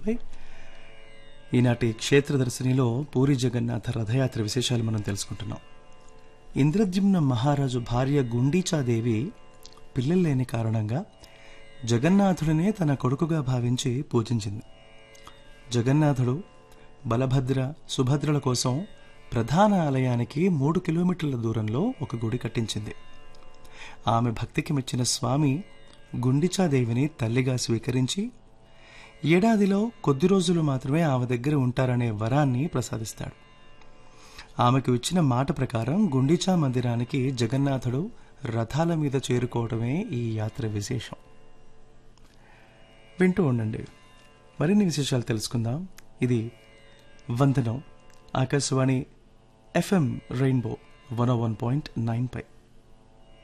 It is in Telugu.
ఛానల్పై ఈనాటి క్షేత్ర దర్శనిలో పూరి జగన్నాథ రథయాత్ర విశేషాలు మనం తెలుసుకుంటున్నాం ఇంద్రద్యుమ్న మహారాజు భార్య గుండీచాదేవి పిల్లలు లేని కారణంగా జగన్నాథుడినే తన కొడుకుగా భావించి పూజించింది జగన్నాథుడు బలభద్ర సుభద్రల కోసం ప్రధాన ఆలయానికి మూడు కిలోమీటర్ల దూరంలో ఒక గుడి కట్టించింది ఆమె భక్తికి మెచ్చిన స్వామి గుండిచాదేవిని తల్లిగా స్వీకరించి ఏడాదిలో కొద్ది రోజులు మాత్రమే ఆమె దగ్గర ఉంటారనే వరాన్ని ప్రసాదిస్తాడు ఆమెకు ఇచ్చిన మాట ప్రకారం గుండిచా మందిరానికి జగన్నాథుడు రథాల మీద చేరుకోవడమే ఈ యాత్ర విశేషం వింటూ ఉండండి మరిన్ని విశేషాలు తెలుసుకుందాం ఇది వందనం Akashvani FM Rainbow one one point nine పై